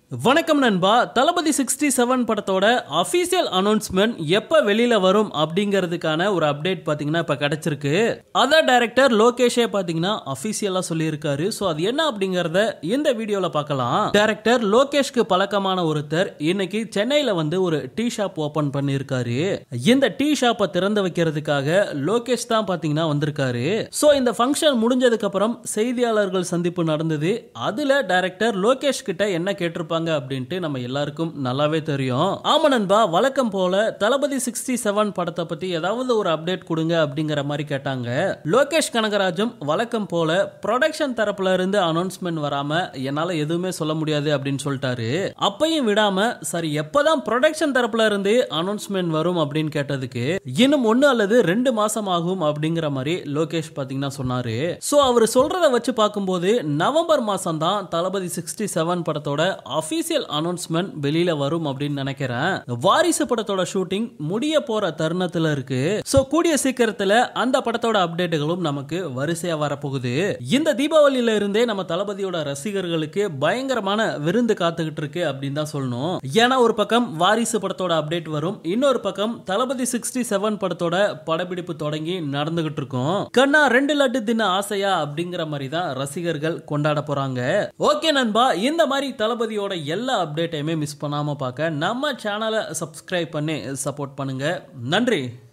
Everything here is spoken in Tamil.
வணக்கம் நண்பா தளபதி சிக்ஸ்டி செவன் படத்தோட அபிஷியல் அனௌன்ஸ்மெண்ட் எப்ப வெளியில வரும் அப்படிங்கிறதுக்கான ஒரு அப்டேட் பாத்தீங்கன்னா இப்ப கிடைச்சிருக்கு அத டைரக்டர் லோகேஷே பாத்தீங்கன்னா அபிஷியலா சொல்லியிருக்காரு சோ அது என்ன அப்படிங்கறத இந்த வீடியோல பார்க்கலாம் டைரக்டர் லோகேஷ்க்கு பழக்கமான ஒருத்தர் இன்னைக்கு சென்னையில வந்து ஒரு டீ ஷாப் ஓபன் பண்ணியிருக்காரு இந்த டீ ஷாப்பை திறந்து வைக்கிறதுக்காக லோகேஷ் தான் பாத்தீங்கன்னா வந்திருக்காரு சோ இந்த ஃபங்க்ஷன் முடிஞ்சதுக்கு அப்புறம் செய்தியாளர்கள் சந்திப்பு நடந்தது அதுல டைரக்டர் லோகேஷ் கிட்ட என்ன கேட்டிருப்பாங்க அப்படின்ட்டு நம்ம எல்லாருக்கும் நல்லாவே தெரியும் ஆமா நண்பா வழக்கம் போல தளபதி சிக்ஸ்டி செவன் படத்தை பத்தி ஏதாவது ஒரு அப்டேட் கொடுங்க அப்படிங்கிற மாதிரி கேட்டாங்க லோகேஷ் கனகராஜும் வழக்கம் போல ப்ரொடக்ஷன் தரப்புல இருந்து அனௌன்ஸ்மெண்ட் வராம என்னால எதுவுமே சொல்ல முடியாது அப்படின்னு சொல்லிட்டாரு அப்பையும் விடாம சரி எப்பதான் ப்ரொடக்ஷன் தரப்புல இருந்து அனௌன்ஸ்மெண்ட் வரும் அப்படின்னு கேட்டதுக்கு இன்னும் ஒன்னு அல்லது ரெண்டு மாசம் ஆகும் அப்படிங்கிற மாதிரி லோகேஷ் பாத்தீங்கன்னா சொன்னாரு சோ அவர் சொல்றத வச்சு பார்க்கும்போது நவம்பர் மாசம் தான் தளபதி சிக்ஸ்டி செவன் படத்தோட அபிஷியல் அனௌன்ஸ்மெண்ட் வெளியில வரும் அப்படின்னு நினைக்கிறேன் வாரிசு படத்தோட ஷூட்டிங் முடிய போற தருணத்துல இருக்கு சோ கூடிய சீக்கிரத்துல அந்த படத்தோட அப்டேட்டுகளும் நமக்கு வரிசையா வரப்போகுது இந்த தீபாவளியில இருந்தே நம்ம தளபதியோட ரசிகர்களுக்கு பயங்கரமான விருந்து காத்துக்கிட்டு இருக்கு அப்படின்னு தான் சொல்லணும் ஏன்னா ஒரு பக்கம் வாரிசு படத்தோட அப்டேட் வரும் இன்னொரு பக்கம் தளபதி சிக்ஸ்டி செவன் படத்தோட படப்பிடிப்பு தொடங்கி நடந்துகிட்டு இருக்கும் கண்ணா ரெண்டு லட்டு தின ஆசையா அப்படிங்கிற மாதிரி தான் ரசிகர்கள் கொண்டாட போறாங்க ஓகே நண்பா இந்த மாதிரி தளபதியோட எல்லா அப்டேட்டையுமே மிஸ் பண்ணாம பார்க்க நம்ம சேனலை சப்ஸ்கிரைப் பண்ணி சப்போர்ட் பண்ணுங்க நன்றி